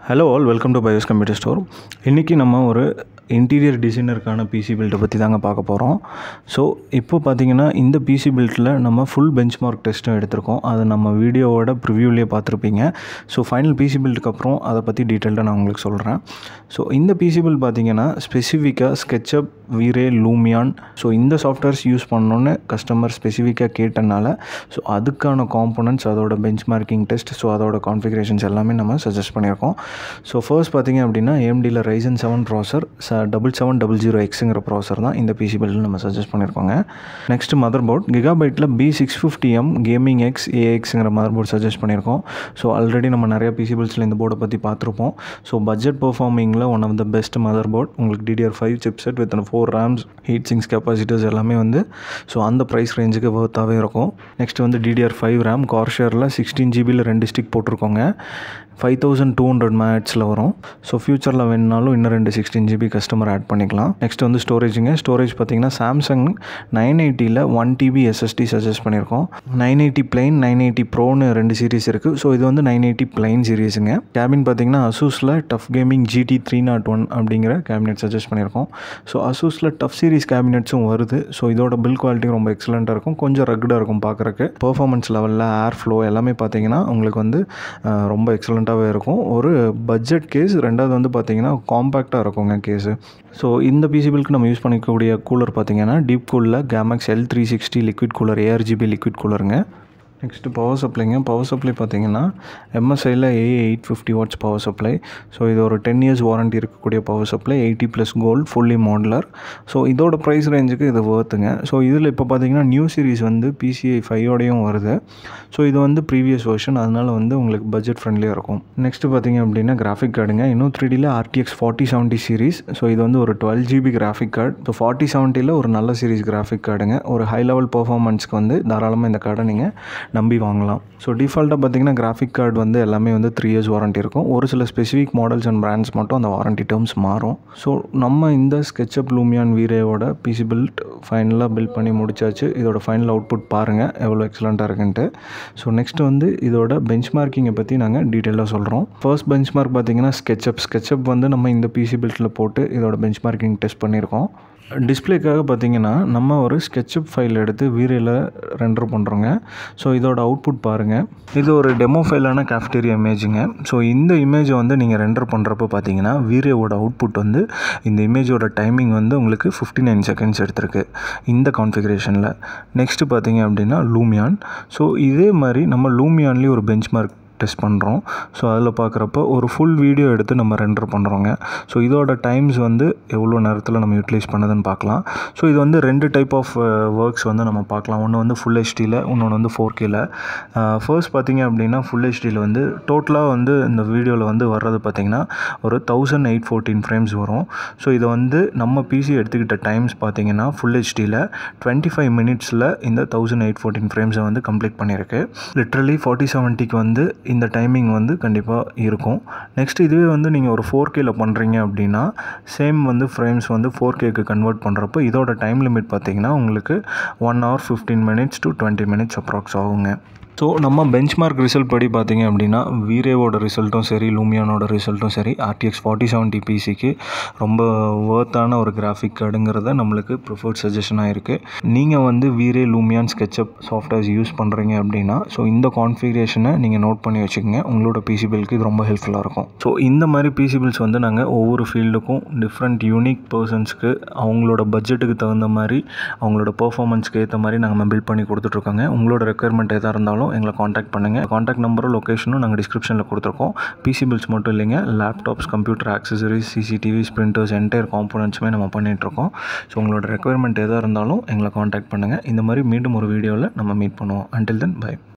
hello all welcome to Bios computer store இன்றைக்கி நம்ம ஒரு இன்டீரியர் டிசைனருக்கான பிசி பில்ட்டை பற்றி தாங்க பார்க்க போகிறோம் ஸோ இப்போ பார்த்தீங்கன்னா இந்த பிசி பில்ட்டில் நம்ம ஃபுல் பெஞ்ச் மார்க் டெஸ்ட்டும் எடுத்திருக்கோம் அது நம்ம வீடியோவோட ப்ரிவ்யூலேயே பார்த்துருப்பீங்க ஸோ ஃபைனல் பிசி பில்ட்டுக்கு அப்புறம் அதை பற்றி டீட்டெயில்டாக நான் உங்களுக்கு சொல்கிறேன் ஸோ இந்த பிசி பில் பார்த்தீங்கன்னா ஸ்பெசிஃபிக்காக ஸ்கெட்சப் வீரே லூமியான் ஸோ இந்த சாஃப்ட்வேர்ஸ் யூஸ் பண்ணணுன்னு கஸ்டமர் ஸ்பெசிஃபிக்காக கேட்டனால ஸோ அதுக்கான காம்போனன்ட்ஸ் அதோட பெஞ்ச் மார்க்கிங் டெஸ்ட் ஸோ அதோட கான்ஃபிகரேஷன்ஸ் எல்லாமே நம்ம சஜஸ்ட் பண்ணியிருக்கோம் ஸோ ஃபர்ஸ்ட் பார்த்தீங்க அப்படின்னா ஏஎம்டியில் ரைசன் செவன் ப்ராசர் ச டபுள் செவன் டபுள் ஜீரோ எக்ஸுங்கிற ப்ராசர் தான் இந்த பிசி பில்டில் நம்ம சஜஸ்ட் பண்ணியிருக்கோங்க நெக்ஸ்ட் மதர் போர்ட் கிகாபைட்டில் B six fifty M gaming X ஏஎக்ஸுங்கிற மதர் போர்ட் சஜஸ்ட் பண்ணியிருக்கோம் ஸோ ஆல்ரெடி நம்ம நிறைய பிசி பில்ஸில் இந்த போர்டை பற்றி பார்த்துருப்போம் ஸோ பட்ஜெட் பர்ஃபார்மிங்கில் one of the best motherboard உங்களுக்கு DDR five chipset with four RAMs heat sinks capacitors எல்லாமே வந்து ஸோ அந்த ப்ரைஸ் ரேஞ்சுக்கு ஒர்த்தாகவே இருக்கும் நெக்ஸ்ட் வந்து டிடிஆர் ஃபைவ் ரேம் கார்ஷேரில் சிக்ஸ்டீன் ஜிபியில் ரெண்டு ஸ்டிக் போட்டிருக்கோங்க ஃபைவ் தௌசண்ட் டூ ஹண்ட்ரட் மேட்ஸில் வரும் ஸோ ஃப்யூச்சரில் வேணுனாலும் இன்னும் ரெண்டு சிக்ஸ்டீன் ஜிபி கஸ்டமர் ஆட் பண்ணிக்கலாம் நெக்ஸ்ட் வந்து ஸ்டோரேஜுங்க ஸ்டோரேஜ் பார்த்தீங்கன்னா Samsung nine eighty one TB SSD suggest பண்ணியிருக்கோம் nine eighty plain nine eighty ப்ரோன்னு ரெண்டு சீரிஸ் இருக்குது ஸோ இது வந்து நைன் எயிட்டி பிளைன் சீரிஸுங்க கேபின் பார்த்தீங்கன்னா அசூஸில் TUF gaming GT three naught one அப்படிங்கிற கேபினெட் சஜஸ்ட் பண்ணியிருக்கோம் ஸோ அசூஸில் டஃப் சீரிஸ் கேபினெட்ஸும் வருது ஸோ இதோட பில் குவாலிட்டி ரொம்ப எக்ஸலண்ட்டாக இருக்கும் கொஞ்சம் ரக்குடாக இருக்கும் பார்க்குறக்கு பர்ஃபார்மன்ஸ் லெவலில் ஏர் ஃப்ளோ எல்லாமே பார்த்தீங்கன்னா உங்களுக்கு வந்து அஹ், ரொம்ப எக்ஸலண்ட்டாகவே இருக்கும் ஒரு பட்ஜெட் கேஸ் ரெண்டாவது வந்து பார்த்தீங்கன்னா காம்பேக்டாக இருக்குங்க கேஸு ஸோ இந்த பிசிபிளுக்கு நம்ம யூஸ் பண்ணிக்கக்கூடிய கூலர் பார்த்தீங்கன்னா டீப் கூலில் Gammax L three sixty liquid cooler ARGB liquid கூலருங்க நெக்ஸ்ட்டு பவர் சப்ளைங்க பவர் சப்ளை பார்த்தீங்கன்னா எம்எஸ்ஐயில் A eight fifty watts power supply so இது ஒரு டென் இயர்ஸ் வாரண்டி இருக்கக்கூடிய power supply eighty plus gold fully modular so இதோட ப்ரைஸ் ரேஞ்சுக்கு இது worthங்க ஸோ இதில் இப்போ பார்த்தீங்கன்னா நியூ சீரிஸ் வந்து பிசிஐ ஃபைவோடையும் வருது ஸோ இது வந்து ப்ரீவியஸ் வெர்ஷன் அதனால வந்து உங்களுக்கு பட்ஜெட் ஃப்ரெண்ட்லியாக இருக்கும் நெக்ஸ்ட்டு பார்த்தீங்க அப்படின்னா கிராஃபிக் கார்டுங்க இன்னும் த்ரீ டியில் RTX forty seventy series so இது வந்து ஒரு twelve GB graphic card so forty செவன்ட்டியில் ஒரு நல்ல சீரிஸ் கிராஃபிக் கார்டுங்க ஒரு ஹை லெவல் பர்ஃபார்மன்ஸ்க்கு வந்து தாராளமாக இந்த கார்டை நீங்கள் நம்பி வாங்கலாம் ஸோ டிஃபால்ட்டாக பார்த்தீங்கன்னா கிராஃபிக் கார்டு வந்து எல்லாமே வந்து த்ரீ இயர்ஸ் வாரண்டி இருக்கும் ஒரு சில ஸ்பெசிஃபிக் மாடல்ஸ் அண்ட் பிராண்ட்ஸ் மட்டும் அந்த வாரண்டி டேர்ம்ஸ் மாறும் ஸோ நம்ம இந்த ஸ்கெட்சப் லூமியான் வீரேவோட பிசி பில்ட் ஃபைனலாக பில்ட் பண்ணி முடிச்சாச்சு இதோட ஃபைனல் அவுட்புட் பாருங்கள் எவ்வளோ எக்ஸலண்ட்டாக இருக்குன்ட்டு ஸோ நெக்ஸ்ட் வந்து இதோட பெஞ்ச் மார்க்கிங்கை பற்றி நாங்கள் டீட்டெயிலாக சொல்கிறோம் ஃபர்ஸ்ட் பெஞ்ச் மார்க் பார்த்தீங்கன்னா ஸ்கெட்சப் ஸ்கெட்சப் வந்து நம்ம இந்த பிசி பில்ட்டில் போட்டு இதோட பெஞ்ச் மார்க்கிங் டெஸ்ட் பண்ணியிருக்கோம் டிஸ்பிளேக்காக பார்த்தீங்கன்னா நம்ம ஒரு ஸ்கெட்சப் ஃபைல் எடுத்து வீரையில் ரெண்டர் பண்ணுறோங்க ஸோ இதோட அவுட்புட் பாருங்கள் இது ஒரு டெமோ ஃபைலான கேஃப்டேரியா இமேஜுங்க ஸோ இந்த இமேஜை வந்து நீங்கள் ரெண்டர் பண்ணுறப்ப பார்த்தீங்கன்னா வீரேவோட அவுட்புட் வந்து இந்த இமேஜோட டைமிங் வந்து உங்களுக்கு ஃபிஃப்டி நைன் செகண்ட்ஸ் எடுத்திருக்கு இந்த கான்ஃபிகரேஷனில் நெக்ஸ்ட்டு பார்த்தீங்க அப்படின்னா லூமியான் ஸோ இதே மாதிரி நம்ம லூமியான்லேயும் ஒரு பெஞ்ச் மார்க் டெஸ்ட் பண்ணுறோம் ஸோ அதில் பார்க்குறப்ப ஒரு ஃபுல் வீடியோ எடுத்து நம்ம ரெண்டர் பண்ணுறோங்க ஸோ இதோட டைம்ஸ் வந்து எவ்வளோ நேரத்தில் நம்ம யூட்டிலைஸ் பண்ணுதுன்னு பார்க்கலாம் ஸோ இது வந்து ரெண்டு டைப் ஆஃப் ஒர்க்ஸ் வந்து நம்ம பார்க்கலாம் ஒன்று வந்து ஃபுல் ஹெச்டியில் இன்னொன்று வந்து ஃபோர் கேல ஃபர்ஸ்ட் பார்த்தீங்க அப்படின்னா ஃபுல் ஹெச்டியில் வந்து டோட்டலாக வந்து இந்த வீடியோவில் வந்து வர்றது பார்த்தீங்கன்னா ஒரு தௌசண்ட் எயிட் ஃபோர்டீன் ஃப்ரேம்ஸ் வரும் ஸோ இதை வந்து நம்ம பிசி எடுத்துக்கிட்ட டைம்ஸ் பார்த்தீங்கன்னா ஃபுல் ஹெச்டியில் டுவெண்ட்டி ஃபைவ் மினிட்ஸில் இந்த தௌசண்ட் எயிட் ஃபோர்டீன் ஃப்ரேம்ஸை வந்து கம்ப்ளீட் பண்ணியிருக்கு லிட்ரலி ஃபார்ட்டி செவன்ட்டிக்கு வந்து இந்த டைமிங் வந்து கண்டிப்பாக இருக்கும் நெக்ஸ்ட் இதுவே வந்து நீங்கள் ஒரு ஃபோர் கேல பண்ணுறீங்க அப்படின்னா சேம் வந்து ஃப்ரேம்ஸ் வந்து ஃபோர் கேக்கு கன்வெர்ட் பண்ணுறப்போ இதோட டைம் லிமிட் பார்த்தீங்கன்னா உங்களுக்கு one hour fifteen minutes to twenty minutes approx ஆகுங்க ஸோ நம்ம பெஞ்ச் மார்க் ரிசல்ட் படி பார்த்தீங்க அப்படின்னா வீரேவோட ரிசல்ட்டும் சரி லூமியானோட ரிசல்ட்டும் சரி ஆர்டிஎக்ஸ் ஃபார்ட்டி செவன்ட்டி பிசிக்கு ரொம்ப ஒர்த்தான ஒரு கிராஃபிக் கார்டுங்கிறத நம்மளுக்கு ப்ரிஃபர்ட் சஜஷனாக இருக்குது நீங்கள் வந்து VRay Lumion SketchUp softwares use பண்ணுறீங்க அப்படின்னா ஸோ இந்த கான்ஃபிகரேஷனை நீங்கள் நோட் பண்ணி வச்சுக்கோங்க உங்களோட பிசி பில்க்கு இது ரொம்ப ஹெல்ப்ஃபுல்லாக இருக்கும் ஸோ இந்த மாதிரி பிசி பில்ஸ் வந்து நாங்கள் ஒவ்வொரு ஃபீல்டுக்கும் டிஃப்ரெண்ட் யூனிக் பர்சன்ஸ்க்கு அவங்களோட பட்ஜெட்டுக்கு தகுந்த மாதிரி அவங்களோட பர்ஃபார்மன்ஸ்க்கு ஏற்ற மாதிரி நாங்கள் பில்ட் பண்ணி கொடுத்துட்ருக்கோங்க உங்களோட ரெக்குயர்மெண்ட் எதாக இருந்தாலும் எங்களை காண்டாக்ட் பண்ணுங்கள் காண்டாக்ட் நம்பரும் லொக்கேஷனும் நாங்கள் டிஸ்கிரிப்ஷனில் கொடுத்துருக்கோம் பிசி பில்ஸ் மட்டும் இல்லைங்க laptops computer accessories CCTVs printers entire காம்போனன்ட்ஸுமே நம்ம பண்ணிகிட்ருக்கோம் ஸோ உங்களோட ரெக்குயர்மெண்ட் எதாக இருந்தாலும் எங்களை காண்டாக்ட் பண்ணுங்கள் இந்த மாதிரி மீண்டும் ஒரு வீடியோவில் நம்ம மீட் பண்ணுவோம் அன்டில் தென் பை